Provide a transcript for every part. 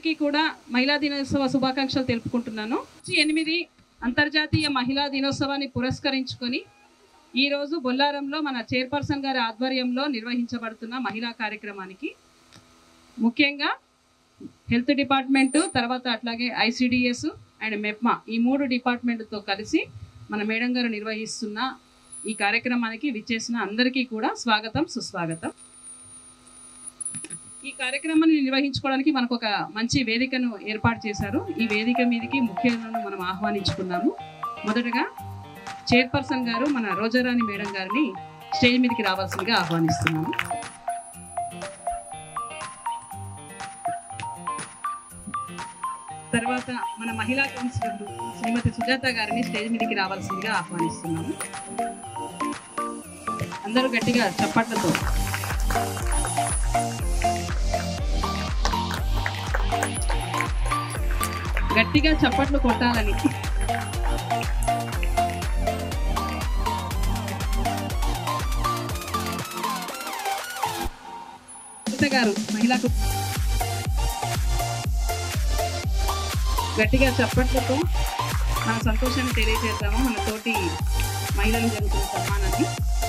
అందరికీ కూడా మహిళా దినోత్సవ శుభాకాంక్షలు తెలుపుకుంటున్నాను మార్చి ఎనిమిది అంతర్జాతీయ మహిళా దినోత్సవాన్ని పురస్కరించుకొని ఈరోజు బొల్లారంలో మన చైర్పర్సన్ గారి ఆధ్వర్యంలో నిర్వహించబడుతున్న మహిళా కార్యక్రమానికి ముఖ్యంగా హెల్త్ డిపార్ట్మెంటు తర్వాత అట్లాగే ఐసిడిఎస్ అండ్ మెప్మా ఈ మూడు డిపార్ట్మెంట్తో కలిసి మన మేడం గారు నిర్వహిస్తున్న ఈ కార్యక్రమానికి విచ్చేసిన అందరికీ కూడా స్వాగతం సుస్వాగతం ఈ కార్యక్రమాన్ని నిర్వహించుకోవడానికి మనకు ఒక మంచి వేదికను ఏర్పాటు చేశారు ఈ వేదిక మీదకి ముఖ్యులను మనం ఆహ్వానించుకున్నాము మొదటగా చైర్పర్సన్ గారు మన రోజారాణి మేడం గారిని స్టేజ్ మీదకి రావాల్సిందిగా ఆహ్వానిస్తున్నాము తర్వాత మన మహిళా కౌన్సిలర్ శ్రీమతి సుజాత గారిని స్టేజ్ మీదకి రావాల్సిందిగా ఆహ్వానిస్తున్నాము అందరూ గట్టిగా చప్పట్లతో గట్టిగా చప్పట్లు కొట్టాలని సుజాత గారు మహిళకు గట్టిగా చప్పట్లతో మన సంతోషాన్ని తెలియజేద్దాము మన తోటి మహిళలు జరుగుతున్న సన్మానాన్ని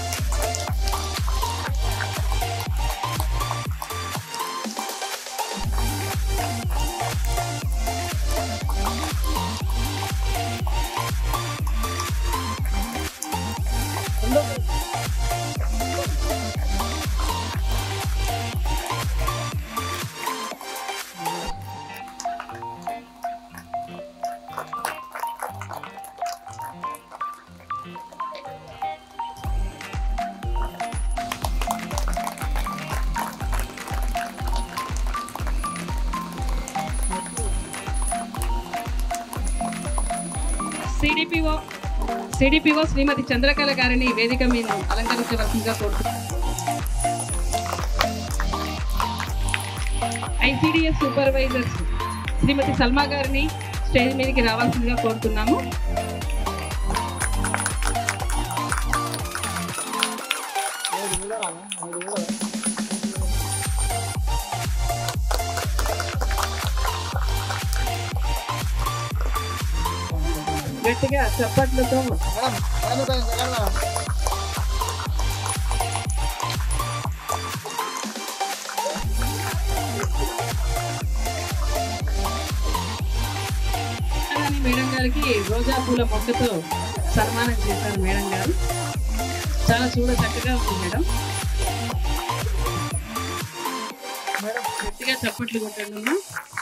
సిడిపిఓ సిడిపిఓ శ్రీమతి చంద్రకళ గారిని వేదిక మీద అలంకరించవలసిందిగా కోరుతున్నాను ఐసిడిఎస్ సూపర్వైజర్స్ శ్రీమతి సల్మా గారిని స్టేజ్ మీదకి రావాల్సిందిగా కోరుతున్నాము గట్టిగా చప్పట్లతో రాణి మేడం గారికి రోజా పూల మొక్కతో సన్మానం చేశారు మేడం గారు చాలా చూడ చక్కగా ఉంది మేడం గట్టిగా చప్పట్లు కొట్టండి అమ్మా.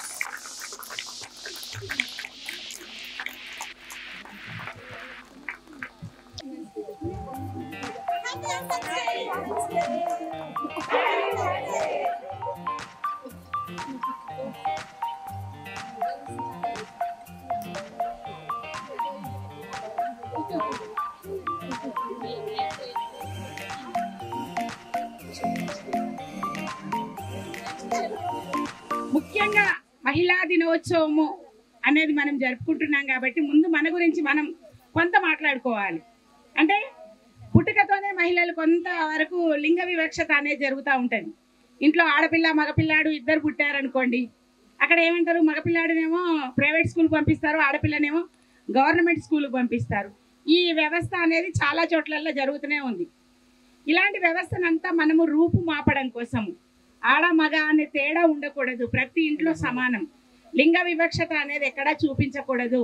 ముఖ్యంగా మహిళా దినోత్సవము అనేది మనం జరుపుకుంటున్నాం కాబట్టి ముందు మన గురించి మనం కొంత మాట్లాడుకోవాలి అంటే పుట్టుకతోనే మహిళలు కొంత వరకు లింగ వివక్షత అనేది జరుగుతూ ఉంటుంది ఇంట్లో ఆడపిల్ల మగపిల్లాడు ఇద్దరు పుట్టారనుకోండి అక్కడ ఏమంటారు మగపిల్లాడినేమో ప్రైవేట్ స్కూల్ పంపిస్తారు ఆడపిల్లనేమో గవర్నమెంట్ స్కూల్కి పంపిస్తారు ఈ వ్యవస్థ అనేది చాలా చోట్లలో జరుగుతూనే ఉంది ఇలాంటి వ్యవస్థనంతా మనము రూపు మాపడం కోసము ఆడ మగ అనే తేడా ఉండకూడదు ప్రతి ఇంట్లో సమానం లింగ వివక్షత అనేది ఎక్కడా చూపించకూడదు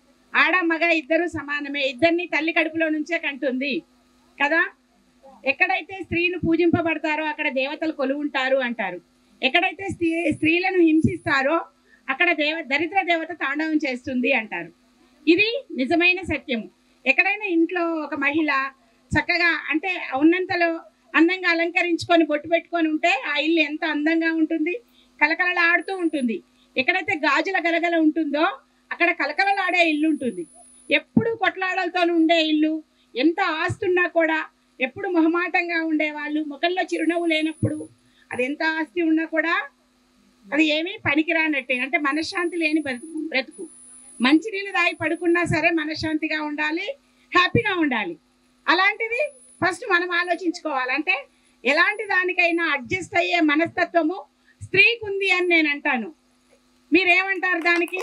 ఆడ మగ ఇద్దరు సమానమే ఇద్దరిని తల్లి కడుపులో నుంచే కంటుంది కదా ఎక్కడైతే స్త్రీలు పూజింపబడతారో అక్కడ దేవతలు కొలువుంటారు అంటారు ఎక్కడైతే స్త్రీ స్త్రీలను హింసిస్తారో అక్కడ దేవ దరిద్ర దేవత తాండవం చేస్తుంది అంటారు ఇది నిజమైన సత్యం ఎక్కడైనా ఇంట్లో ఒక మహిళ చక్కగా అంటే ఉన్నంతలో అందంగా అలంకరించుకొని బొట్టు పెట్టుకొని ఉంటే ఆ ఇల్లు ఎంత అందంగా ఉంటుంది కలకలలాడుతూ ఉంటుంది ఎక్కడైతే గాజుల గలగల ఉంటుందో అక్కడ కలకలలాడే ఇల్లు ఉంటుంది ఎప్పుడు కొట్లాడలతో ఉండే ఇల్లు ఎంత ఆస్తున్నా కూడా ఎప్పుడు మొహమాటంగా ఉండేవాళ్ళు ముఖంలో చిరునవ్వు లేనప్పుడు అది ఎంత ఆస్తి ఉన్నా కూడా అది ఏమీ పనికిరానట్టే అంటే మనశ్శాంతి లేని బ్రతుకు బ్రతుకు మంచినీళ్ళు తాగి పడుకున్నా సరే మనశ్శాంతిగా ఉండాలి హ్యాపీగా ఉండాలి అలాంటిది ఫస్ట్ మనం ఆలోచించుకోవాలి అంటే ఎలాంటి దానికైనా అడ్జస్ట్ అయ్యే మనస్తత్వము స్త్రీకి ఉంది అని నేను అంటాను మీరేమంటారు దానికి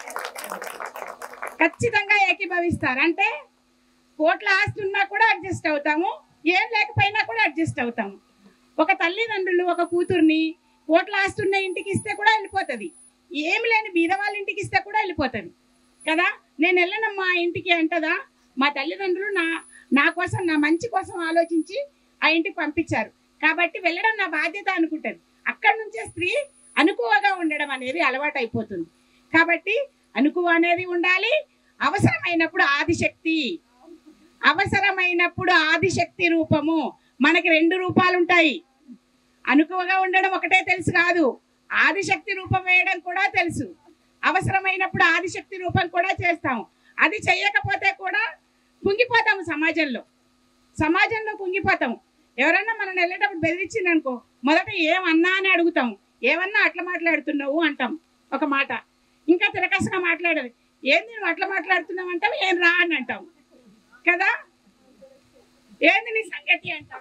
ఖచ్చితంగా ఏకీభవిస్తారు అంటే కోట్ల ఆస్తి ఉన్నా కూడా అడ్జస్ట్ అవుతాము ఏం లేకపోయినా కూడా అడ్జస్ట్ అవుతాము ఒక తల్లిదండ్రులు ఒక కూతుర్ని కోట్ల ఆస్తి ఉన్న ఇంటికి ఇస్తే కూడా వెళ్ళిపోతుంది ఏమి లేని బీద వాళ్ళ ఇంటికి ఇస్తే కూడా వెళ్ళిపోతుంది కదా నేను వెళ్ళనమ్మా ఆ ఇంటికి అంటదా మా తల్లిదండ్రులు నా నా కోసం నా మంచి కోసం ఆలోచించి ఆ ఇంటికి పంపించారు కాబట్టి వెళ్ళడం నా బాధ్యత అనుకుంటుంది అక్కడి నుంచే స్త్రీ అనుకువగా ఉండడం అనేది అలవాటు అయిపోతుంది కాబట్టి అనుకువ అనేది ఉండాలి అవసరమైనప్పుడు ఆదిశక్తి అవసరమైనప్పుడు ఆదిశక్తి రూపము మనకి రెండు రూపాలు ఉంటాయి అనుకువగా ఉండడం ఒకటే తెలుసు కాదు ఆదిశక్తి రూపం వేయడం కూడా తెలుసు అవసరమైనప్పుడు ఆదిశక్తి రూపం కూడా చేస్తాము అది చెయ్యకపోతే కూడా కుంగిపోతాము సమాజంలో సమాజంలో కుంగిపోతాము ఎవరన్నా మనం వెళ్ళేటప్పుడు బెదిరించింది అనుకో మొదట ఏమన్నా అని అడుగుతాం ఏమన్నా అట్లా మాట్లాడుతున్నావు అంటాం ఒక మాట ఇంకా తిరకసగా మాట్లాడదు ఏంది నువ్వు అట్లా మాట్లాడుతున్నావు అంటాం ఏం రా అని అంటాం కదా ఏంది నీ సంగతి అంటాం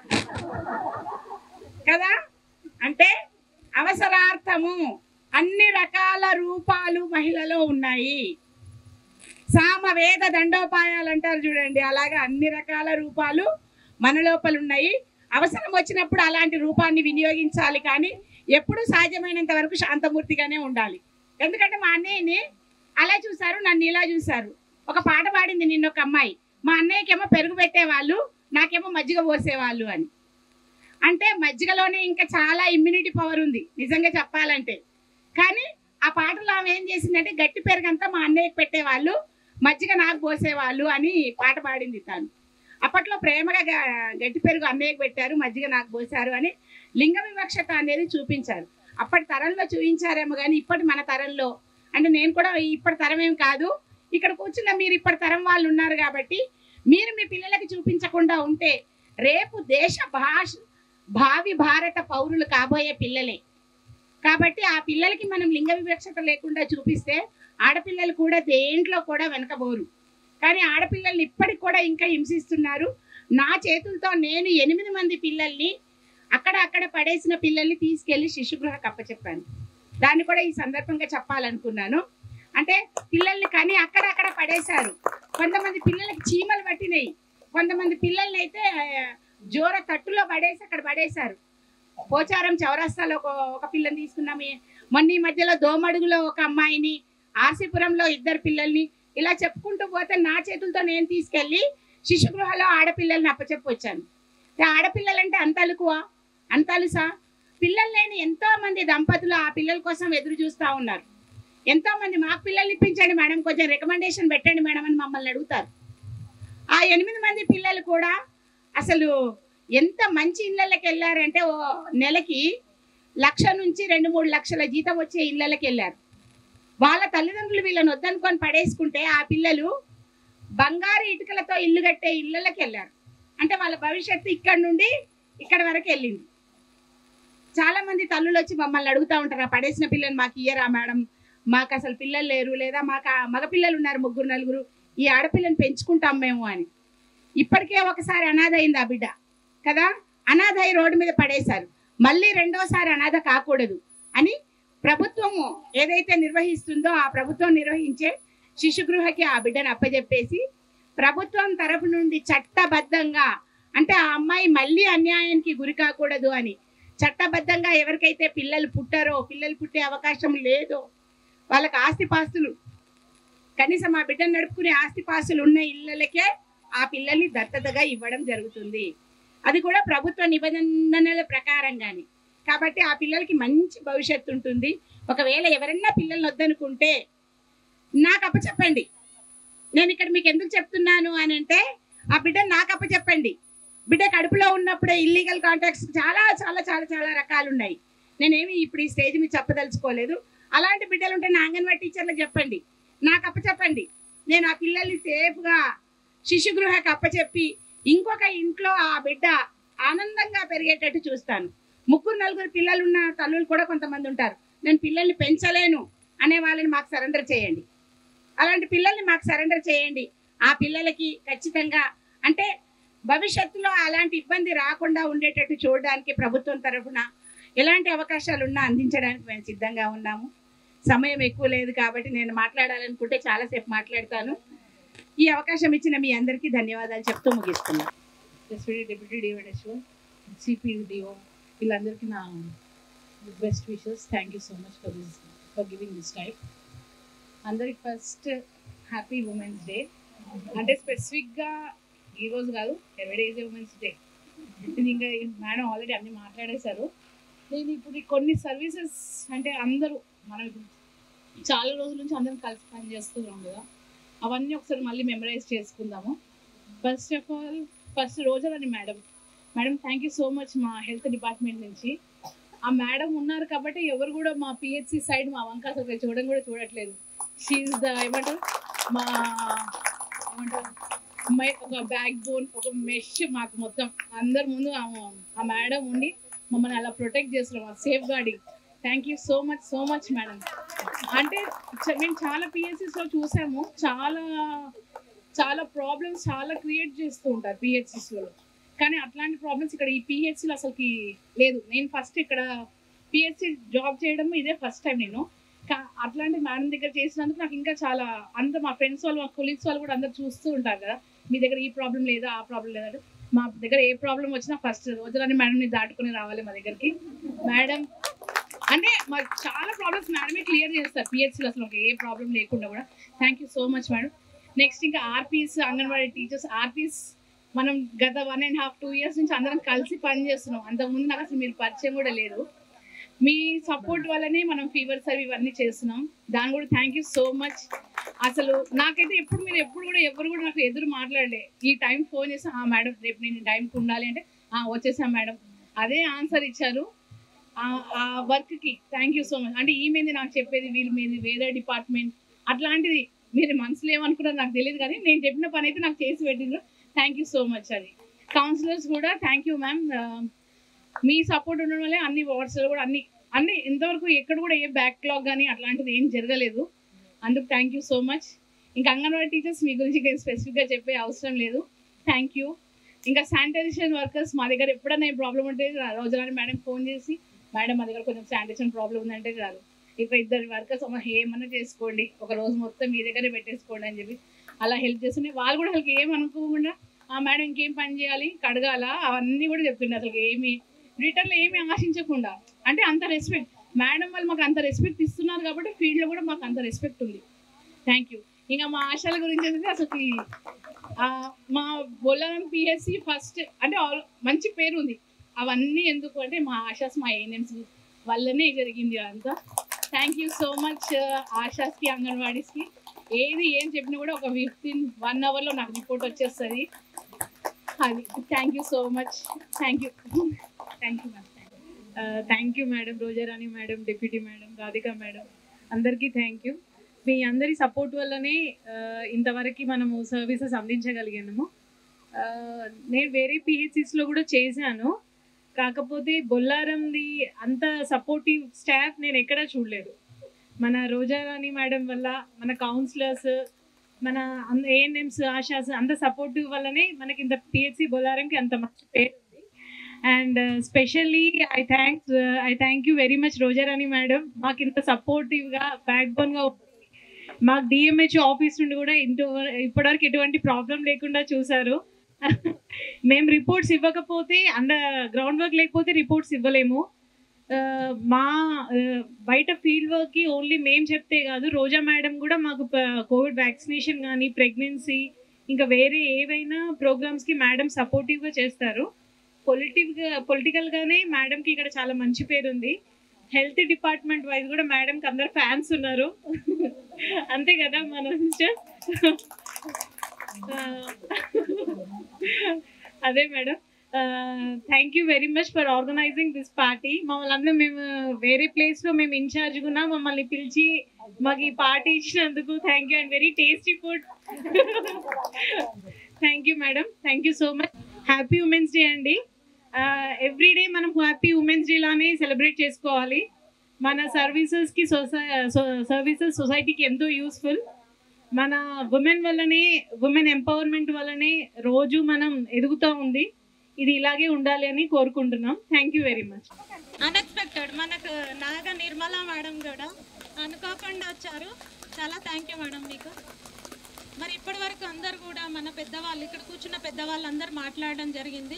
కదా అంటే అవసరార్థము అన్ని రకాల రూపాలు మహిళలో ఉన్నాయి సామవేద దండోపాయాలు అంటారు చూడండి అలాగా అన్ని రకాల రూపాలు మన లోపల ఉన్నాయి అవసరం వచ్చినప్పుడు అలాంటి రూపాన్ని వినియోగించాలి కానీ ఎప్పుడు సాధ్యమైనంత వరకు శాంతమూర్తిగానే ఉండాలి ఎందుకంటే మా అన్నయ్యని అలా చూశారు నన్ను ఇలా చూశారు ఒక పాట పాడింది నిన్న ఒక అమ్మాయి మా అన్నయ్యకేమో పెరుగు పెట్టేవాళ్ళు నాకేమో మజ్జిగ పోసేవాళ్ళు అని అంటే మజ్జిగలోనే ఇంకా చాలా ఇమ్యూనిటీ పవర్ ఉంది నిజంగా చెప్పాలంటే కానీ ఆ పాటలో ఆమె ఏం చేసిందంటే గట్టి పెరుగంతా మా అన్నయ్యకి పెట్టేవాళ్ళు మజ్జిగ నాకు పోసేవాళ్ళు అని పాట పాడింది తాను అప్పట్లో ప్రేమగా గ- గట్టి పెరుగు అన్నయ్యకి పెట్టారు మజ్జిగ నాకు పోసారు అని లింగ వివక్షత అనేది చూపించారు అప్పటి తరంలో చూపించారేమో కానీ ఇప్పటి మన తరంలో అంటే నేను కూడా ఇప్పటి తరం ఏం కాదు ఇక్కడ కూర్చున్న మీరు ఇప్పటి తరం వాళ్ళు ఉన్నారు కాబట్టి మీరు మీ పిల్లలకి చూపించకుండా ఉంటే రేపు దేశ భాష భావి భారత పౌరులు కాబోయే పిల్లలే కాబట్టి ఆ పిల్లలకి మనం లింగ వివక్షత లేకుండా చూపిస్తే ఆడపిల్లలు కూడా దేంట్లో కూడా వెనకబోరు కానీ ఆడపిల్లల్ని ఇప్పటికి కూడా ఇంకా హింసిస్తున్నారు నా చేతులతో నేను ఎనిమిది మంది పిల్లల్ని అక్కడ అక్కడ పడేసిన పిల్లల్ని తీసుకెళ్లి శిశుగృహకు అప్పచెప్పాను దాన్ని కూడా ఈ సందర్భంగా చెప్పాలనుకున్నాను అంటే పిల్లల్ని కానీ అక్కడ అక్కడ పడేశారు కొంతమంది పిల్లలకి చీమలు పట్టినాయి కొంతమంది పిల్లల్ని అయితే ఆ, జోర తట్టులో పడేసి అక్కడ పడేశారు పోచారం చౌరస్తాలో ఒక ఒక పిల్లని తీసుకున్నాం ఈ- మొన్న ఈ మధ్యలో దోమడుగులో ఒక అమ్మాయిని ఆర్సీపురంలో ఇద్దరు పిల్లల్ని ఇలా చెప్పుకుంటూ పోతే నా చేతులతో నేను తీసుకెళ్ళి శిశుగృహలో ఆడపిల్లల్ని అప్పచెప్పి వచ్చాను అంటే ఆడపిల్లలంటే అంత అలుకువా అంత అలుసా పిల్లలు లేని ఎంతో మంది దంపతులు ఆ పిల్లల కోసం ఎదురు చూస్తూ ఉన్నారు ఎంతో మంది మాకు పిల్లల్ని ఇప్పించండి మేడం కొంచెం రికమెండేషన్ పెట్టండి మేడం అని మమ్మల్ని అడుగుతారు ఆ ఎనిమిది మంది పిల్లలు కూడా అసలు ఎంత మంచి ఇళ్ళకి వెళ్ళారంటే ఓ నెలకి లక్ష నుంచి రెండు మూడు లక్షల జీతం వచ్చే ఇళ్ళకి వెళ్ళారు వాళ్ళ తల్లిదండ్రులు వీళ్ళని వద్దనుకొని పడేసుకుంటే ఆ పిల్లలు బంగారు ఇటుకలతో ఇల్లు కట్టే ఇళ్ళకి వెళ్ళారు అంటే వాళ్ళ భవిష్యత్తు ఇక్కడ నుండి ఇక్కడ వరకు వెళ్ళింది చాలా మంది తల్లులు వచ్చి మమ్మల్ని అడుగుతూ ఉంటారు "ఆ పడేసిన పిల్లని మాకు ఇయ్యరా మేడం మాకు అసలు పిల్లలు లేరు లేదా మాకు ఆ మగ పిల్లలు ఉన్నారు ముగ్గురు నలుగురు ఈ ఆడపిల్లని పెంచుకుంటాం మేము అని ఇప్పటికే ఒకసారి అనాథ అయింది ఆ బిడ్డ కదా అనాథ అయి రోడ్డు మీద పడేశారు మళ్ళీ రెండోసారి అనాథ కాకూడదు అని ప్రభుత్వము ఏదైతే నిర్వహిస్తుందో ఆ ప్రభుత్వం నిర్వహించే శిశుగృహకి ఆ బిడ్డను అప్పజెప్పేసి ప్రభుత్వం తరపు నుండి చట్టబద్ధంగా అంటే ఆ అమ్మాయి మళ్ళీ అన్యాయానికి గురి కాకూడదు అని చట్టబద్ధంగా ఎవరికైతే పిల్లలు పుట్టారో పిల్లలు పుట్టే అవకాశం లేదో వాళ్ళకి ఆస్తిపాస్తులు కనీసం ఆ బిడ్డను నడుపుకునే ఆస్తిపాస్తులు ఉన్న ఇళ్ళకే ఆ పిల్లల్ని దత్తతగా ఇవ్వడం జరుగుతుంది అది కూడా ప్రభుత్వ నిబంధనల ప్రకారంగానే కాబట్టి ఆ పిల్లలకి మంచి భవిష్యత్తు ఉంటుంది ఒకవేళ ఎవరన్నా పిల్లల్ని వద్దనుకుంటే నాకు అప్పచెప్పండి నేను ఇక్కడ మీకు ఎందుకు చెప్తున్నాను అని అంటే ఆ బిడ్డ నాకు అప్పచెప్పండి బిడ్డ కడుపులో ఉన్నప్పుడే ఇల్లీగల్ కాంటాక్ట్స్ చాలా చాలా చాలా చాలా రకాలు ఉన్నాయి నేనేమి ఇప్పుడు ఈ స్టేజ్ మీద చెప్పదలుచుకోలేదు అలాంటి బిడ్డలు ఉంటే నా అంగన్వాడీ టీచర్లకు చెప్పండి నాకు అప్పచెప్పండి నేను ఆ పిల్లల్ని సేఫ్గా శిశుగృహకి అప్పచెప్పి ఇంకొక ఇంట్లో ఆ బిడ్డ ఆనందంగా పెరిగేటట్టు చూస్తాను ముగ్గురు నలుగురు పిల్లలు ఉన్న తల్లులు కూడా కొంతమంది ఉంటారు నేను పిల్లల్ని పెంచలేను అనే వాళ్ళని మాకు సరెండర్ చేయండి అలాంటి పిల్లల్ని మాకు సరెండర్ చేయండి ఆ పిల్లలకి ఖచ్చితంగా అంటే భవిష్యత్తులో అలాంటి ఇబ్బంది రాకుండా ఉండేటట్టు చూడడానికి ప్రభుత్వం తరఫున ఎలాంటి అవకాశాలు ఉన్నా అందించడానికి మేము సిద్ధంగా ఉన్నాము సమయం ఎక్కువ లేదు కాబట్టి నేను మాట్లాడాలనుకుంటే చాలాసేపు మాట్లాడతాను ఈ అవకాశం ఇచ్చిన మీ అందరికీ ధన్యవాదాలు చెప్తూ ముగిస్తున్నాను respected deputy DO CP DO వీళ్ళందరికీ నా best wishes thank you so much for this for giving this time అందరికి ఫస్ట్ హ్యాపీ ఉమెన్స్ డే అంటే స్పెసిఫిక్గా ఈ రోజు కాదు ఎవరి డేస్ ఉమెన్స్ డే ఇది ఇంకా మేడం ఆల్రెడీ అన్ని మాట్లాడేశారు నేను ఇప్పుడు ఈ కొన్ని సర్వీసెస్ అంటే అందరూ మనం ఇప్పుడు చాలా రోజుల నుంచి అందరం కలిసి పని చేస్తున్నాం కదా అవన్నీ ఒకసారి మళ్ళీ మెమరైజ్ చేసుకుందాము ఫస్ట్ ఆఫ్ ఆల్ ఫస్ట్ రోజాలని madam madam thank you so much మా హెల్త్ డిపార్ట్మెంట్ నుంచి ఆ మేడం ఉన్నారు కాబట్టి ఎవరు కూడా మా పిహెచ్సి సైడ్ మా వంక అసలు చూడడం కూడా చూడట్లేదు షీఈ్ ద ఏమంటారు మా ఏమంటారు మై ఒక బ్యాక్ బోన్ ఒక మెష్ మాకు మొత్తం అందరి ముందు ఆ- ఆ మేడం ఉండి మమ్మల్ని అలా ప్రొటెక్ట్ చేస్తున్నాం safeguarding thank you so much so much madam అంటే చ- మేము చాలా పిహెచ్సిస్లో చూసాము చాలా చాలా ప్రాబ్లమ్స్ చాలా క్రియేట్ చేస్తూ ఉంటారు పిహెచ్సిస్లో కానీ అట్లాంటి ప్రాబ్లమ్స్ ఇక్కడ ఈ పిహెచ్సిలో అసలుకి లేదు నేను ఫస్ట్ ఇక్కడ పిహెచ్సి జాబ్ చేయడం ఇదే ఫస్ట్ టైం నేను కా- అట్లాంటి మేడం దగ్గర చేసినందుకు నాకు ఇంకా చాలా అందరూ మా ఫ్రెండ్స్ వాళ్ళు మా కొలీగ్స్ వాళ్ళు కూడా అందరు చూస్తూ ఉంటారు కదా మీ దగ్గర ఈ ప్రాబ్లం లేదా ఆ ప్రాబ్లం లేదా అంటే మా దగ్గర ఏ ప్రాబ్లం వచ్చినా ఫస్ట్ రోజులని మేడంని దాటుకుని రావాలి మా దగ్గరికి మేడం అంటే మాకు చాలా ప్రాబ్లమ్స్ మేడమే క్లియర్ చేస్తారు పిహెచ్సిలో అసలు ఒక ఏ ప్రాబ్లం లేకుండా కూడా thank you so much madam next ఇంకా ఆర్పీస్ అంగన్వాడీ టీచర్స్ ఆర్పీస్ మనం గత one and half two years నుంచి అందరం కలిసి పని చేస్తున్నాం అంతకుముందు నాకు అసలు మీరు పరిచయం కూడా లేదు మీ సపోర్ట్ వల్లనే మనం ఫీవర్స్ అవి ఇవన్నీ చేస్తున్నాం దాని కూడా థ్యాంక్ యూ సో మచ్ అసలు నాకైతే ఎప్పుడు మీరు ఎప్పుడు కూడా ఎవరు కూడా నాకు ఎదురు మాట్లాడలే ఈ టైం ఫోన్ చేసి ఆ మేడం రేపు నేను టైంకి ఉండాలి అంటే "ఆ, వచ్చేసాం మేడం అదే ఆన్సర్ ఇచ్చారు ఆ- ఆ వర్క్కి థ్యాంక్ యూ సో మచ్ అంటే ఈ మీది నాకు చెప్పేది వీళ్ళ మీది వేరే డిపార్ట్మెంట్ అట్లాంటిది మీరు మనసులో ఏమనుకున్నారో నాకు తెలియదు కానీ నేను చెప్పిన పని అయితే నాకు చేసి పెట్టిండ్రు థ్యాంక్ యూ సో మచ్ అది కౌన్సిలర్స్ కూడా థ్యాంక్ యూ మ్యామ్ మీ సపోర్ట్ ఉండడం వల్లే అన్ని వార్డ్స్లో కూడా అన్ని అన్ని ఇంతవరకు ఎక్కడ కూడా ఏ బ్యాక్లాగ్ కానీ అట్లాంటిది ఏం జరగలేదు అందుకు థ్యాంక్ యూ సో మచ్ ఇంకా అంగన్వాడీ టీచర్స్ మీ గురించి ఇంకా స్పెసిఫిక్గా చెప్పే అవసరం లేదు థ్యాంక్ యూ ఇంకా శానిటైజేషన్ వర్కర్స్ మా దగ్గర ఎప్పుడైనా ఏ ప్రాబ్లం ఉంటే రోజులాని మేడం ఫోన్ చేసి మేడం మా దగ్గర కొంచెం శానిటేషన్ ప్రాబ్లం ఉందంటే చాలు ఇక్కడ ఇద్దరు వర్కర్స్ ఏమన్నా చేసుకోండి ఒక రోజు మొత్తం మీ దగ్గరే పెట్టేసుకోండి అని చెప్పి అలా హెల్ప్ చేస్తుండే వాళ్ళు కూడా అసలు ఏమనుకోకుండా ఆ మేడం ఇంకేం పని చేయాలి కడగాల అవన్నీ కూడా చెప్తుండే అసలు ఏమి రిటర్న్లో ఏమి ఆశించకుండా అంటే అంత రెస్పెక్ట్ మేడం వాళ్ళు మాకు అంత రెస్పెక్ట్ ఇస్తున్నారు కాబట్టి ఫీల్డ్లో కూడా మాకు అంత రెస్పెక్ట్ ఉంది థ్యాంక్ యూ ఇంకా మా ఆశల గురించి అయితే అసలు ఆ, మా బొల్లారం పిఎస్సి ఫస్ట్ అంటే ఆల్- మంచి పేరు ఉంది అవన్నీ ఎందుకు అంటే మా ఆశాస్ మా ఏఎన్ఎంస్ వల్లనే జరిగింది అంతా థ్యాంక్ యూ సో మచ్ ఆశాస్కి అంగన్వాడీస్కి ఏది ఏం చెప్పినా కూడా ఒక వితిన్ వన్ అవర్లో నాకు రిపోర్ట్ వచ్చేస్తుంది అది thank you so much thank you thank you ma'am thank you madam Rojarani madam deputy madam Radhika madam అందరికీ థ్యాంక్ యూ మీ అందరి సపోర్ట్ వల్లనే uh, ఇంతవరకు మనము సర్వీసెస్ అందించగలిగాము Uh, నేను వేరే పిహెచ్సిస్లో కూడా చేశాను కాకపోతే బొల్లారంది అంత సపోర్టివ్ స్టాఫ్ నేను ఎక్కడా చూడలేదు మన రోజారాణి మేడం వల్ల మన కౌన్సిలర్స్ మన ఏఎన్ఎంస్ ఆశాస్ అంత సపోర్టివ్ వల్లనే మనకి ఇంత పిహెచ్సి బొల్లారంకి అంత మంచి పేరు ఉంది and specially I thanks I thank you very much Rojarani madam మాకు ఇంత సపోర్టివ్గా బ్యాక్ బోన్గా మాకు డిఎంహెచ్ ఆఫీస్ నుండి కూడా ఇంటూ ఇప్పటివరకు ఎటువంటి ప్రాబ్లం లేకుండా చూసారు మేము రిపోర్ట్స్ ఇవ్వకపోతే అండ గ్రౌండ్ వర్క్ లేకపోతే రిపోర్ట్స్ ఇవ్వలేము ఆ, మా ఆ, బయట ఫీల్డ్ వర్క్కి ఓన్లీ మేము చెప్తే కాదు రోజా మేడం కూడా మాకు కోవిడ్ వ్యాక్సినేషన్ కానీ ప్రెగ్నెన్సీ ఇంకా వేరే ఏవైనా ప్రోగ్రామ్స్కి మేడం సపోర్టివ్గా చేస్తారు పొలిటివ్గా పొలిటికల్గానే మేడంకి ఇక్కడ చాలా మంచి పేరు ఉంది హెల్త్ డిపార్ట్మెంట్ వైజ్ కూడా మేడంకి అందరు ఫ్యాన్స్ ఉన్నారు అంతే కదా మన సిస్టర్ అదే madam thank you very much for organizing this party మమ్మల్ని అందరం మేము వేరే ప్లేస్లో మేము ఇన్ఛార్జ్ ఉన్నా మమ్మల్ని పిలిచి మాకు ఈ పార్టీ ఇచ్చినందుకు thank you and very tasty food thank you madam thank you so much happy women's day అండి ఎవ్రీ డే మనం హ్యాపీ ఉమెన్స్ డే లానే సెలబ్రేట్ చేసుకోవాలి మన సర్వీసెస్కి సొసై సర్వీసెస్ సొసైటీకి ఎంతో యూస్ఫుల్ మన ఉమెన్ వల్లనే ఉమెన్ ఎంపవర్మెంట్ వల్లనే రోజు మనం ఎదుగుతూ ఉంది ఇది ఇలాగే ఉండాలి అని కోరుకుంటున్నాం thank you very much unexpected మనకు నాగ నిర్మల మేడం కూడా అనుకోకుండా వచ్చారు చాలా థ్యాంక్ యూ మేడం మీకు మరి ఇప్పటి వరకు అందరు కూడా మన పెద్దవాళ్ళు ఇక్కడ కూర్చున్న పెద్దవాళ్ళు అందరు మాట్లాడడం జరిగింది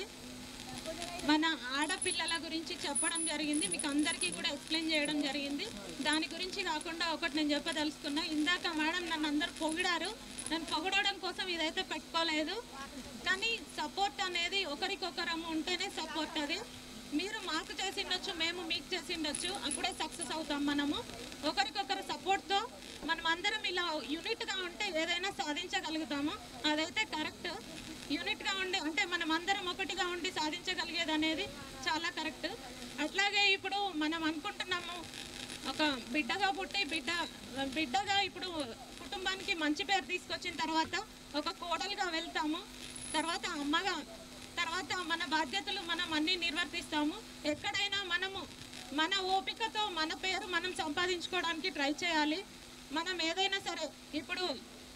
మన ఆడపిల్లల గురించి చెప్పడం జరిగింది మీకు అందరికీ కూడా ఎక్స్ప్లెయిన్ చేయడం జరిగింది దాని గురించి కాకుండా ఒకటి నేను చెప్పదలుచుకున్నా ఇందాక మేడం నన్ను అందరు పొగిడారు నన్ను పొగడడం కోసం ఇదైతే పెట్టుకోలేదు కానీ సపోర్ట్ అనేది ఒకరికొకరము ఉంటేనే సపోర్ట్ అది మీరు మాకు చేసిండొచ్చు మేము మీకు చేసిండొచ్చు అప్పుడే సక్సెస్ అవుతాం మనము ఒకరికొకరు సపోర్ట్తో మనం అందరం ఇలా యూనిట్గా ఉంటే ఏదైనా సాధించగలుగుతాము అదైతే కరెక్ట్ యూనిట్గా ఉండి అంటే మనం అందరం ఒకటిగా ఉండి సాధించగలిగేది అనేది చాలా కరెక్ట్ అట్లాగే ఇప్పుడు మనం అనుకుంటున్నాము ఒక బిడ్డగా పుట్టి బిడ్డ బిడ్డగా ఇప్పుడు కుటుంబానికి మంచి పేరు తీసుకొచ్చిన తర్వాత ఒక కోడలుగా వెళ్తాము తర్వాత అమ్మగా తర్వాత మన బాధ్యతలు మనం అన్నీ నిర్వర్తిస్తాము ఎక్కడైనా మనము మన ఓపికతో మన పేరు మనం సంపాదించుకోవడానికి ట్రై చేయాలి మనం ఏదైనా సరే ఇప్పుడు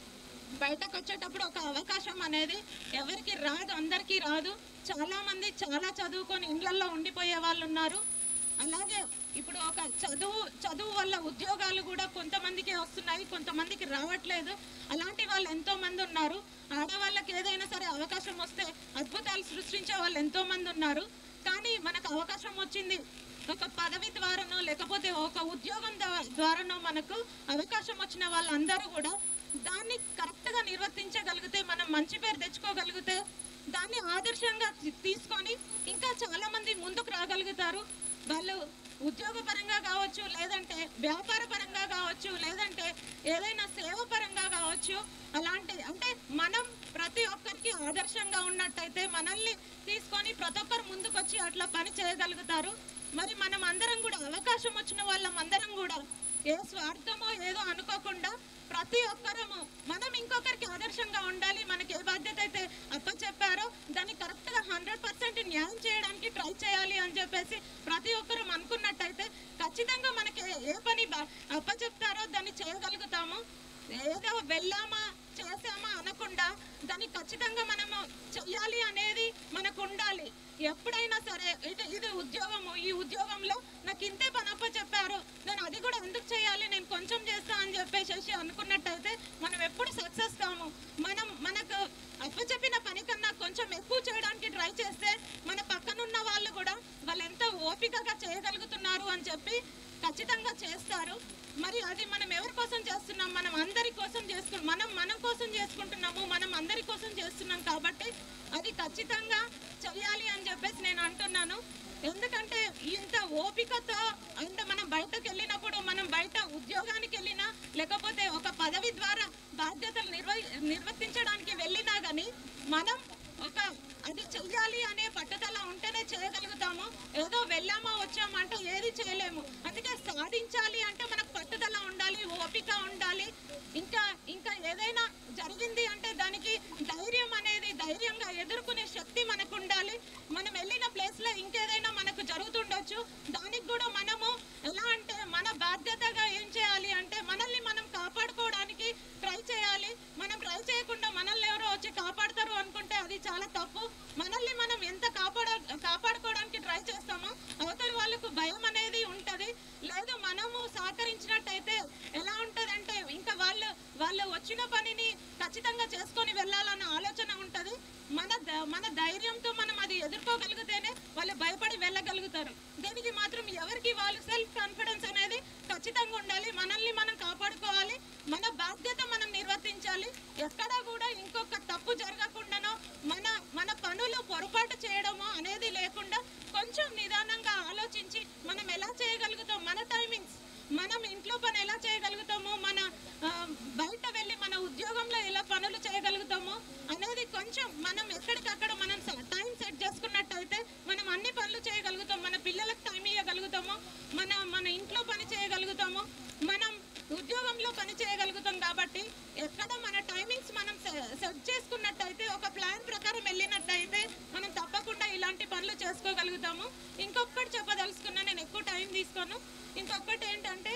బయటకు వచ్చేటప్పుడు ఒక అవకాశం అనేది ఎవరికి రాదు అందరికీ రాదు చాలా మంది చాలా చదువుకొని ఇండ్లల్లో ఉండిపోయే వాళ్ళు ఉన్నారు అలాగే ఇప్పుడు ఒక చదువు చదువు వల్ల ఉద్యోగాలు కూడా కొంతమందికి వస్తున్నాయి కొంతమందికి రావట్లేదు అలాంటి వాళ్ళు ఎంతో మంది ఉన్నారు ఆడవాళ్ళకి ఏదైనా సరే అవకాశం వస్తే అద్భుతాలు సృష్టించే వాళ్ళు ఎంతో మంది ఉన్నారు కానీ మనకు అవకాశం వచ్చింది ఒక పదవి ద్వారానో లేకపోతే ఒక ఉద్యోగం ద్వా- ద్వారానో మనకు అవకాశం వచ్చిన వాళ్ళందరూ కూడా దాన్ని కరెక్ట్గా నిర్వర్తించగలిగితే మనం మంచి పేరు తెచ్చుకోగలిగితే దాన్ని ఆదర్శంగా తీ- తీసుకొని ఇంకా చాలా మంది ముందుకు రాగలుగుతారు వాళ్ళు ఉద్యోగ పరంగా కావచ్చు లేదంటే వ్యాపార పరంగా కావచ్చు లేదంటే ఏదైనా సేవ పరంగా కావచ్చు అలాంటి అంటే మనం ప్రతి ఒక్కరికి ఆదర్శంగా ఉన్నట్టయితే మనల్ని తీసుకొని ప్రతి ఒక్కరు ముందుకొచ్చి అట్లా పని చేయగలుగుతారు మరి మనం అందరం కూడా అవకాశం వచ్చిన వాళ్ళం అందరం కూడా ఏ స్వార్థమో ఏదో అనుకోకుండా ప్రతి ఒక్కరము మనం ఇంకొకరికి ఆదర్శంగా ఉండాలి మనకి ఏ బాధ్యత అయితే అప్పచెప్పారో దాన్ని కరెక్ట్గా హండ్రెడ్ పర్సెంట్ న్యాయం చేయడానికి ట్రై చేయాలి అని చెప్పేసి ప్రతి ఒక్కరు అనుకున్నట్టయితే ఖచ్చితంగా మనకి ఏ- ఏ పని బా- అప్పచెప్తారో దాన్ని చేయగలుగుతాము ఏదో వెళ్ళామా చేసామా అనకుండా దాన్ని ఖచ్చితంగా మనము చెయ్యాలి అనేది మనకు ఉండాలి ఎప్పుడైనా సరే ఇది ఇది ఉద్యోగము ఈ ఉద్యోగంలో నాకు ఇంతే పని అప్ప చెప్పారు నేను అది కూడా ఎందుకు చేయాలి నేను కొంచెం చేస్తా అని చెప్పేసి అనుకున్నట్టయితే మనం ఎప్పుడు సక్సెస్ కాము మనం మనకు అప్పచెప్పిన పని కన్నా కొంచెం ఎక్కువ చేయడానికి ట్రై చేస్తే మన పక్కనున్న వాళ్ళు కూడా వాళ్ళు ఎంత ఓపికగా చేయగలుగుతున్నారు అని చెప్పి ఖచ్చితంగా చేస్తారు మరి అది మనం ఎవరి కోసం చేస్తున్నాం మనం అందరి కోసం చేసుకున్నాం మనం మన కోసం చేసుకుంటున్నాము మనం అందరి కోసం చేస్తున్నాం కాబట్టి అది ఖచ్చితంగా చెయ్యాలి అని చెప్పేసి నేను అంటున్నాను ఎందుకంటే ఇంత ఓపికతో అంటే మనం బయటకు వెళ్ళినప్పుడు మనం బయట ఉద్యోగానికి వెళ్ళినా లేకపోతే ఒక పదవి ద్వారా బాధ్యతలు నిర్వ నిర్వర్తించడానికి వెళ్ళినా కానీ మనం ఒక అది చెయ్యాలి అనే పట్టుదల ఉంటేనే చేయగలుగుతాము ఏదో వెళ్ళామా వచ్చామా అంటే ఏది చేయలేము అందుకే సాధించాలి అంటే మనకు పట్టుదల ఉండాలి ఓపిక ఉండాలి ఇంకా ఇంకా ఏదైనా జరిగింది అంటే దానికి ధైర్యం అనేది ధైర్యంగా ఎదుర్కొనే శక్తి మనకు ఉండాలి మనం వెళ్ళిన ప్లేస్ లో ఇంకేదైనా మనకు జరుగుతుండొచ్చు దానికి కూడా మనము ఎలా అంటే మన బాధ్యతగా ఏం చేయాలి అంటే మనల్ని మనం కాపాడుకోవడానికి ట్రై చేయాలి మనం ట్రై చేయకుండా మనల్ని ఎవరో వచ్చి కాపాడతారు అనుకుంటే అది చాలా తప్పు మనల్ని మనం ఎంత కాపాడ కాపాడుకోవడానికి ట్రై చేస్తామో అవతలి వాళ్ళకు భయం అనేది ఉంటది లేదు మనము సహకరించినట్టయితే ఎలా ఉంటది అంటే ఇంకా వాళ్ళు వాళ్ళు వచ్చిన పనిని ఖచ్చితంగా చేసుకొని వెళ్ళాలన్న ఆలోచన ఉంటది మన ద- మన ధైర్యంతో మనం అది ఎదుర్కోగలిగితేనే వాళ్ళు భయపడి వెళ్ళగలుగుతారు దీనికి మాత్రం ఎవరికి వాళ్ళు సెల్ఫ్ కాన్ఫిడెన్స్ అనేది ఖచ్చితంగా ఉండాలి మనల్ని మనం కాపాడుకోవాలి మన బాధ్యత మనం నిర్వర్తించాలి ఎక్కడా కూడా ఇంకొక తప్పు జరగకుండానో మన మన పనులు పొరపాటు చేయడమో అనేది లేకుండా కొంచెం నిదానంగా ఆలోచించి మనం ఎలా చేయగలుగుతాం మన టైమింగ్స్ మనం ఇంట్లో పని ఎలా చేయగలుగుతామో మన ఆ, బయట వెళ్ళి మన ఉద్యోగంలో ఎలా పనులు చేయగలుగుతామో అనేది కొంచెం మనం ఎక్కడికక్కడ మనం టైం సెట్ చేసుకున్నట్టయితే మనం అన్ని పనులు చేయగలుగుతాం మన పిల్లలకు టైం ఇవ్వగలుగుతాము మన మన ఇంట్లో పని చేయగలుగుతాము మనం ఉద్యోగంలో పని చేయగలుగుతాం కాబట్టి ఎక్కడ మన టైమింగ్స్ మనం సెట్ చేసుకున్నట్టయితే ఒక ప్లాన్ ప్రకారం వెళ్ళినట్టయితే మనం తప్పకుండా ఇలాంటి పనులు చేసుకోగలుగుతాము ఇంకొకటి చెప్పదలుచుకున్నా నేను ఎక్కువ టైం తీసుకోను ఇంకొకటి ఏంటంటే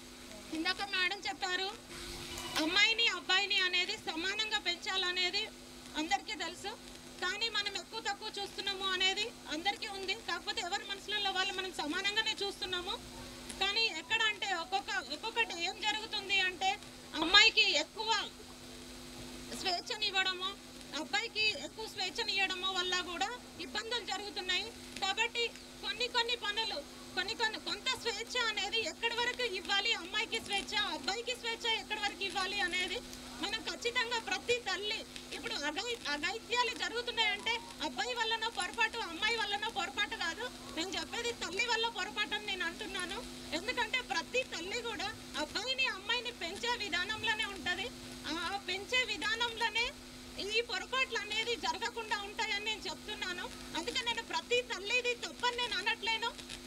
ఇందాక మేడం చెప్పారు అమ్మాయిని అబ్బాయిని అనేది సమానంగా పెంచాలనేది అందరికీ తెలుసు కానీ మనం ఎక్కువ తక్కువ చూస్తున్నాము అనేది అందరికీ ఉంది కాకపోతే ఎవరి మనసులలో వాళ్ళు మనం సమానంగానే చూస్తున్నాము కానీ ఎక్కడ అంటే ఒక్కొక్క ఒక్కొక్కటి ఇవ్వడమో అబ్బాయికి ఎక్కువ స్వేచ్ఛను ఇవ్వడమో వల్ల కూడా ఇబ్బందులు జరుగుతున్నాయి కాబట్టి కొన్ని కొన్ని పనులు కొన్ని కొన్ని కొంత స్వేచ్ఛ అనేది ఎక్కడి వరకు ఇవ్వాలి అమ్మాయికి స్వేచ్ఛ అబ్బాయికి స్వేచ్ఛ ఎక్కడి వరకు ఇవ్వాలి అనేది మనం ఖచ్చితంగా ప్రతి తల్లి ఇప్పుడు అగై అగైత్యాలు జరుగుతున్నాయంటే అబ్బాయి వల్లనో పొరపాటు అమ్మాయి వల్లనో పొరపాటు కాదు నేను చెప్పేది తల్లి వల్ల పొరపాటు అని నేను అంటున్నాను ఎందుకంటే ప్రతి తల్లి కూడా అబ్బాయిని అమ్మాయిని పెంచే విధానంలోనే ఉంటది ఆ పెంచే విధానంలోనే ఈ పొరపాట్లు అనేది జరగకుండా ఉంటాయని నేను చెప్తున్నాను అందుకే నేను ప్రతి తల్లిది తప్పని నేను అనట్లేను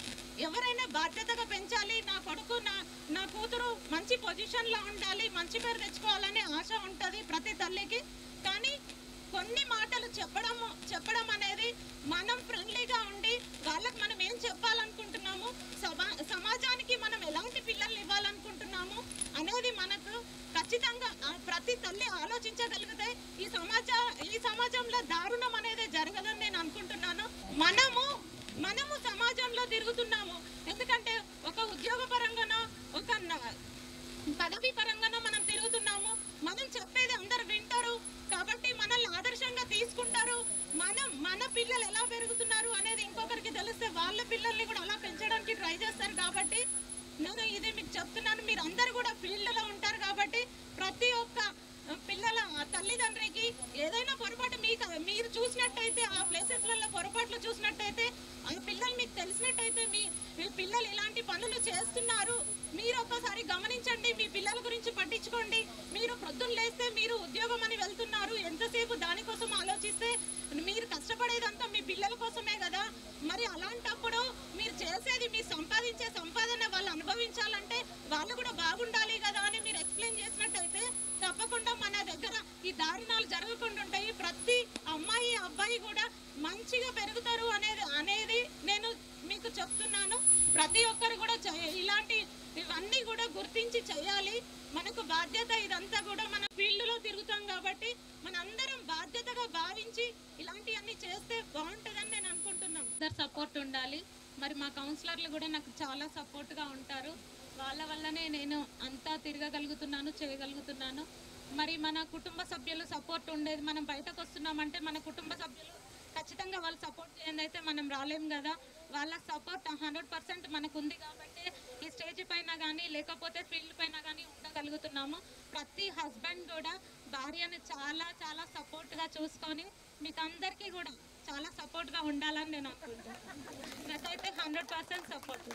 ఎవరైనా బాధ్యతగా పెంచాలి నా కొడుకు నా నా కూతురు మంచి పొజిషన్ లో ఉండాలి మంచి పేరు తెచ్చుకోవాలనే ఆశ ఉంటది ప్రతి తల్లికి కానీ కొన్ని మాటలు చెప్పడం చెప్పడం అనేది మనం ఫ్రెండ్లీగా ఉండి వాళ్ళకి మనం ఏం చెప్పాలనుకుంటున్నాము సమా సమాజానికి మనం ఎలాంటి పిల్లల్ని ఇవ్వాలనుకుంటున్నాము అనేది మనకు ఖచ్చితంగా ఆ ప్రతి తల్లి ఆలోచించగలిగితే ఈ సమాజ ఈ సమాజంలో దారుణం అనేది జరగదని నేను అనుకుంటున్నాను మనము మనము సమాజంలో తిరుగుతున్నాము ఎందుకంటే ఒక ఉద్యోగ పరంగానో ఒక న- పదవి పరంగానో మనం తిరుగుతున్నాము మనం చెప్పేది అందరు వింటారు కాబట్టి మనల్ని ఆదర్శంగా తీసుకుంటారు మనం మన పిల్లలు ఎలా పెరుగుతున్నారు అనేది ఇంకొకరికి తెలిస్తే వాళ్ళ పిల్లల్ని కూడా అలా పెంచడానికి ట్రై చేస్తారు కాబట్టి నేను ఇది మీకు చెప్తున్నాను మీరు అందరు కూడా ఫీల్డ్ లో ఉంటారు కాబట్టి ప్రతి ఒక్క పిల్లల తల్లిదండ్రికి ఏదైనా పొరపాటు మీకు మీరు చూసినట్టయితే ఆ ప్లేసెస్లలో పొరపాట్లు చూసినట్టయితే ఆ పిల్లలు మీకు తెలిసినట్టయితే మీ మీ పిల్లలు ఇలాంటి పనులు చేస్తున్నారు మీరు ఒక్కసారి గమనించండి మీ పిల్లల గురించి పట్టించుకోండి మీరు ప్రొద్దున లేస్తే మీరు ఉద్యోగం అని వెళ్తున్నారు ఎంతసేపు దానికోసం ఆలోచిస్తే మీరు కష్టపడేదంతా మీ పిల్లల కోసమే కదా మరి అలాంటప్పుడు మీరు చేసేది మీరు సంపాదించే సంపాదన వాళ్ళు అనుభవించాలంటే వాళ్ళు కూడా బాగుండాలి కదా అని మీరు ఎక్స్ప్లెయిన్ చేసినట్టయితే తప్పకుండా మన దగ్గర ఈ దారుణాలు జరగకుండా ఉంటాయి ప్రతి అమ్మాయి అబ్బాయి కూడా మంచిగా పెరుగుతారు అనేది అనేది నేను మీకు చెప్తున్నాను ప్రతి ఒక్కరు కూడా చే- ఇలాంటి ఇవన్నీ కూడా గుర్తించి చేయాలి మనకు బాధ్యత ఇదంతా కూడా మన ఫీల్డ్ లో తిరుగుతాం కాబట్టి మన అందరం బాధ్యతగా భావించి ఇలాంటివన్నీ చేస్తే బాగుంటుందని నేను అనుకుంటున్నాను అందరు సపోర్ట్ ఉండాలి మరి మా కౌన్సిలర్లు కూడా నాకు చాలా సపోర్ట్గా ఉంటారు వాళ్ళ వల్లనే నేను అంతా తిరగగలుగుతున్నాను చేయగలుగుతున్నాను మరి మన కుటుంబ సభ్యులు సపోర్ట్ ఉండేది మనం బయటకు వస్తున్నామంటే మన కుటుంబ సభ్యులు ఖచ్చితంగా వాళ్ళు సపోర్ట్ చేయండి అయితే మనం రాలేం కదా వాళ్ళ సపోర్ట్ హండ్రెడ్ పర్సెంట్ మనకు ఉంది కాబట్టి ఈ స్టేజ్ పైన కానీ లేకపోతే ఫీల్డ్ పైన కానీ ఉండగలుగుతున్నాము ప్రతి హస్బెండ్ కూడా భార్యని చాలా చాలా సపోర్ట్గా చూసుకొని మీకు అందరికీ కూడా చాలా సపోర్ట్గా ఉండాలని నేను అనుకుంటున్నాను నాకైతే హండ్రెడ్ పర్సెంట్ సపోర్ట్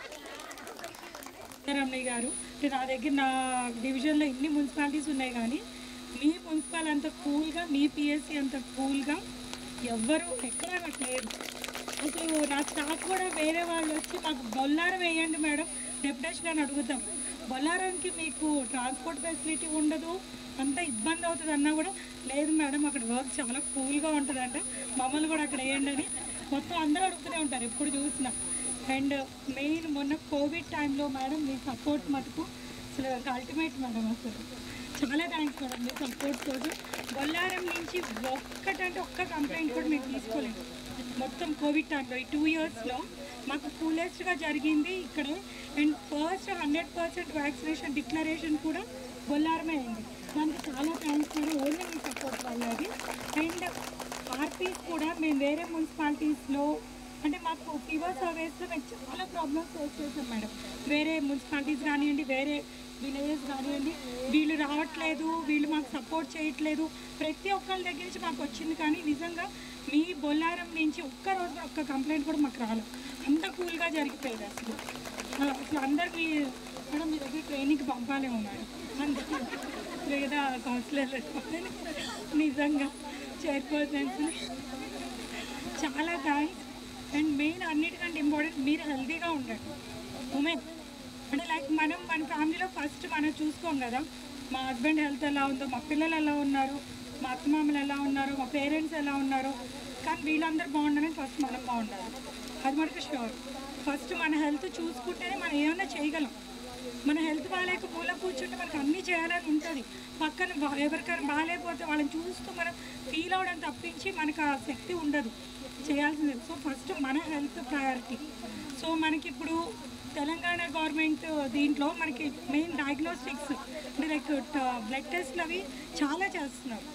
రమణయ్య గారు అంటే నా దగ్గర నా డివిజన్లో ఇన్ని మున్సిపాలిటీస్ ఉన్నాయి కానీ మీ మున్సిపల్ అంత కూల్గా మీ పిఎస్సి అంత కూల్గా ఎవ్వరు ఎక్కడ నాకు లేదు అసలు నా స్టాఫ్ కూడా వేరే వాళ్ళు వచ్చి మాకు బొల్లారం వేయండి మేడం డెప్యుటేషన్ అని అడుగుతాం బొల్లారానికి మీకు ట్రాన్స్పోర్ట్ ఫెసిలిటీ ఉండదు అంత ఇబ్బంది అవుతుంది అన్నా కూడా లేదు మేడం అక్కడ వర్క్ చాలా కూల్గా ఉంటుందంట మమ్మల్ని కూడా అక్కడ వేయండి అని మొత్తం అందరూ అడుగుతూనే ఉంటారు ఎప్పుడు చూసినా అండ్ మెయిన్ మొన్న కోవిడ్ టైంలో మేడం మీ సపోర్ట్ మటుకు అసలు అల్టిమేట్ మేడం అసలు చాలా థ్యాంక్స్ మేడం మీ సపోర్ట్ కోసం బొల్లారం నుంచి ఒక్కటంటే ఒక్క కంప్లైంట్ కూడా మేము తీసుకోలేదు మొత్తం కోవిడ్ టైంలో ఈ టూ ఇయర్స్లో మాకు కూలెస్ట్గా జరిగింది ఇక్కడే and first hundred percent vaccination declaration కూడా బొల్లారమే అయింది దానికి చాలా థ్యాంక్స్ మేడం ఓన్లీ మీ సపోర్ట్ వల్లది అండ్ ఆర్పీస్ కూడా మేము వేరే మున్సిపాలిటీస్లో అంటే మాకు ఫీవర్ సర్వీస్లో మేము చాలా ప్రాబ్లమ్స్ ఫేస్ చేసాం మేడం వేరే మున్సిపాలిటీస్ కానివ్వండి వేరే విలేజెస్ కానివ్వండి వీళ్ళు రావట్లేదు వీళ్ళు మాకు సపోర్ట్ చేయట్లేదు ప్రతి ఒక్కరి దగ్గర నుంచి మాకు వచ్చింది కానీ నిజంగా మీ బొల్లారం నుంచి ఒక్క రోజు ఒక్క కంప్లైంట్ కూడా మాకు రాలేదు అంత కూల్గా జరిగిపోయేది అసలు ఆ, అసలు అందరికీ మేడం మీ దగ్గర ట్రైనింగ్కి పంపాలేమో మేడం అందుకే లేదా కౌన్సిలర్ నిజంగా చైర్పర్సన్స్ చాలా థ్యాంక్స్ అండ్ మెయిన్ అన్నిటికంటే ఇంపార్టెంట్ మీరు హెల్తీగా ఉండండి ఉమెన్ అంటే లైక్ మనం మన ఫ్యామిలీలో ఫస్ట్ మనం చూసుకోం కదా మా హస్బెండ్ హెల్త్ ఎలా ఉందో మా పిల్లలు ఎలా ఉన్నారు మా అత్తమామలు ఎలా ఉన్నారు మా పేరెంట్స్ ఎలా ఉన్నారు కానీ వీళ్ళందరూ బాగుండాలని ఫస్ట్ మనం బాగుండాలి అది మనకు షూర్ ఫస్ట్ మన హెల్త్ చూసుకుంటేనే మనం ఏమైనా చేయగలం మన హెల్త్ బాగాలేక మూల కూర్చుంటే మనకు అన్నీ చేయాలని ఉంటుంది పక్కన బా- ఎవరికైనా బాగాలేకపోతే వాళ్ళని చూస్తూ మనం ఫీల్ అవ్వడం తప్పించి మనకు ఆ శక్తి ఉండదు చేయాల్సింది సో ఫస్ట్ మన హెల్త్ ప్రయారిటీ సో మనకి ఇప్పుడు తెలంగాణ గవర్నమెంట్ దీంట్లో మనకి మెయిన్ డయాగ్నోస్టిక్స్ అంటే లైక్ బ్లడ్ టెస్ట్లు అవి చాలా చేస్తున్నారు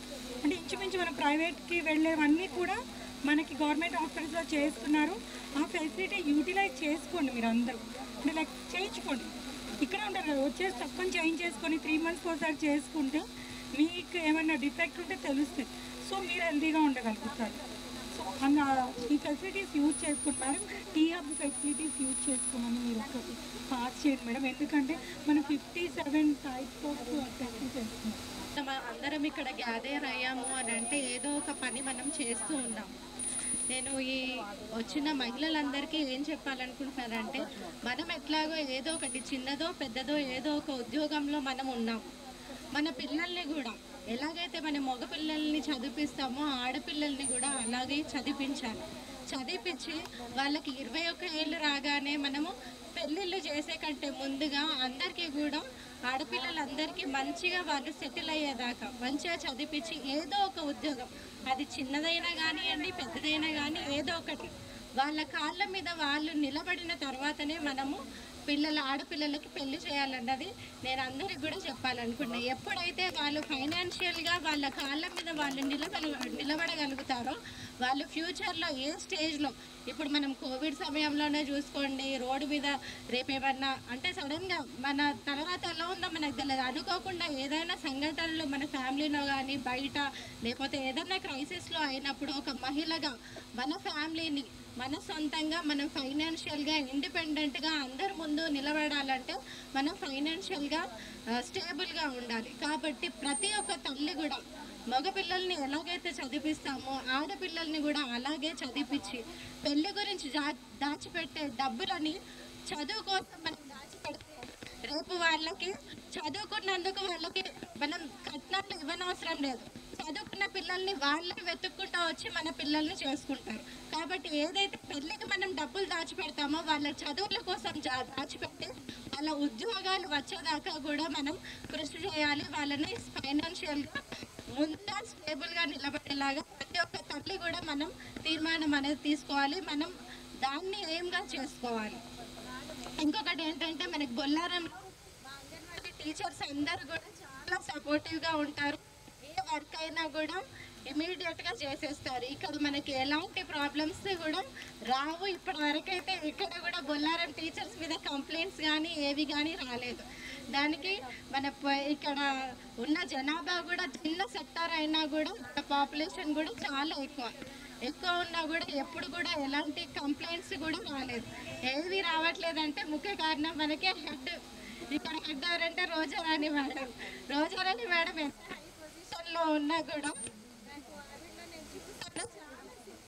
అంటే ఇంచుమించు మనం ప్రైవేట్కి వెళ్ళేవన్నీ కూడా మనకి గవర్నమెంట్ హాస్పిటల్స్లో చేస్తున్నారు ఆ ఫెసిలిటీ యూటిలైజ్ చేసుకోండి మీరు అందరూ అంటే లైక్ చేయించుకోండి ఇక్కడ ఉంటారు కదా వచ్చేసి తక్కువ చేంజ్ చేసుకొని త్రీ మంత్స్కి ఒకసారి చేసుకుంటే మీకు ఏమైనా డిఫెక్ట్ ఉంటే తెలుస్తుంది సో మీరు హెల్తీగా ఉండగలుగుతారు సో అన్న ఈ ఫెసిలిటీస్ యూజ్ చేసుకుంటున్నారు టీ హబ్ ఫెసిలిటీస్ యూజ్ చేసుకోమని మీరు ఒకటి పాస్ చేయండి మేడం ఎందుకంటే మనం fifty seven types of test చేస్తున్నాం మనం అందరం ఇక్కడ గ్యాదర్ అయ్యాము అని అంటే ఏదో ఒక పని మనం చేస్తూ ఉన్నాం నేను ఈ వచ్చిన మహిళలందరికీ ఏం చెప్పాలనుకుంటున్నానంటే మనం ఎట్లాగో ఏదో ఒకటి చిన్నదో పెద్దదో ఏదో ఒక ఉద్యోగంలో మనం ఉన్నాం మన పిల్లల్ని కూడా ఎలాగైతే మన మగ పిల్లల్ని చదివిస్తామో ఆడపిల్లల్ని కూడా అలాగే చదివించాలి చదివించి వాళ్ళకి ఇరవై ఒక్క ఏళ్ళు రాగానే మనము పెళ్ళిళ్ళు చేసే కంటే ముందుగా అందరికీ కూడా ఆడపిల్లలందరికీ మంచిగా వాళ్ళు సెటిల్ అయ్యేదాకా మంచిగా చదివించి ఏదో ఒక ఉద్యోగం అది చిన్నదైనా కానివ్వండి పెద్దదైనా కానీ ఏదో ఒకటి వాళ్ళ కాళ్ళ మీద వాళ్ళు నిలబడిన తర్వాతనే మనము పిల్లల ఆడపిల్లలకి పెళ్లి చేయాలన్నది నేను అందరికి కూడా చెప్పాలనుకున్నా ఎప్పుడైతే వాళ్ళు ఫైనాన్షియల్గా వాళ్ళ కాళ్ళ మీద వాళ్ళు నిలబడ నిలబడగలుగుతారో వాళ్ళు ఫ్యూచర్లో ఏ స్టేజ్లో ఇప్పుడు మనం కోవిడ్ సమయంలోనే చూసుకోండి రోడ్డు మీద రేపేమన్నా అంటే సడన్గా మన తర్వాత ఎలా ఉందో మనకు తెలియదు అనుకోకుండా ఏదైనా సంఘటనలు మన ఫ్యామిలీలో కానీ బయట లేకపోతే ఏదైనా క్రైసిస్లో అయినప్పుడు ఒక మహిళగా మన ఫ్యామిలీని మన సొంతంగా మనం ఫైనాన్షియల్గా ఇండిపెండెంట్గా అందరి ముందు నిలబడాలంటే మనం ఫైనాన్షియల్గా స్టేబుల్గా ఉండాలి కాబట్టి ప్రతి ఒక్క తల్లి కూడా మగపిల్లల్ని ఎలాగైతే చదివిస్తామో ఆడపిల్లల్ని కూడా అలాగే చదివించి పెళ్లి గురించి దా దాచిపెట్టే డబ్బులని చదువు కోసం మనం దాచిపెడితే రేపు వాళ్ళకి చదువుకున్నందుకు వాళ్ళకి మనం కట్నాలు ఇవ్వనవసరం లేదు చదువుకున్న పిల్లల్ని వాళ్ళే వెతుక్కుంటూ వచ్చి మన పిల్లల్ని చేసుకుంటారు కాబట్టి ఏదైతే పెళ్ళికి మనం డబ్బులు దాచిపెడతామో వాళ్ళ చదువుల కోసం జా- దాచిపెట్టి వాళ్ళ ఉద్యోగాలు వచ్చేదాకా కూడా మనం కృషి చేయాలి వాళ్ళని ఫైనాన్షియల్గా ముందుగా స్టేబుల్గా నిలబడేలాగా ప్రతి ఒక్క తల్లి కూడా మనం తీర్మానం అనేది తీసుకోవాలి మనం దాన్ని ఏంగా చేసుకోవాలి ఇంకొకటి ఏంటంటే మనకి బొల్లారంలో మా అంగన్వాడీ టీచర్స్ అందరూ కూడా చాలా సపోర్టివ్గా ఉంటారు ఏ వర్క్ అయినా కూడా ఇమీడియట్గా చేసేస్తారు ఇక్కడ మనకి ఎలాంటి ప్రాబ్లమ్స్ కూడా రావు ఇప్పటి వరకు అయితే ఇక్కడ కూడా బొల్లారం టీచర్స్ మీద కంప్లైంట్స్ కానీ ఏవి కానీ రాలేదు దానికి మన ప- ఇక్కడ ఉన్న జనాభా కూడా చిన్న సెక్టర్ అయినా కూడా పాపులేషన్ కూడా చాలా ఎక్కువ ఎక్కువ ఉన్నా కూడా ఎప్పుడు కూడా ఎలాంటి కంప్లైంట్స్ కూడా రాలేదు ఏవి రావట్లేదంటే ముఖ్య కారణం మనకే హెడ్ ఇక్కడ హెడ్ ఎవరంటే రోజారాణి మేడం రోజారాణి మేడం ఎంత హై పొజిషన్లో ఉన్నా కూడా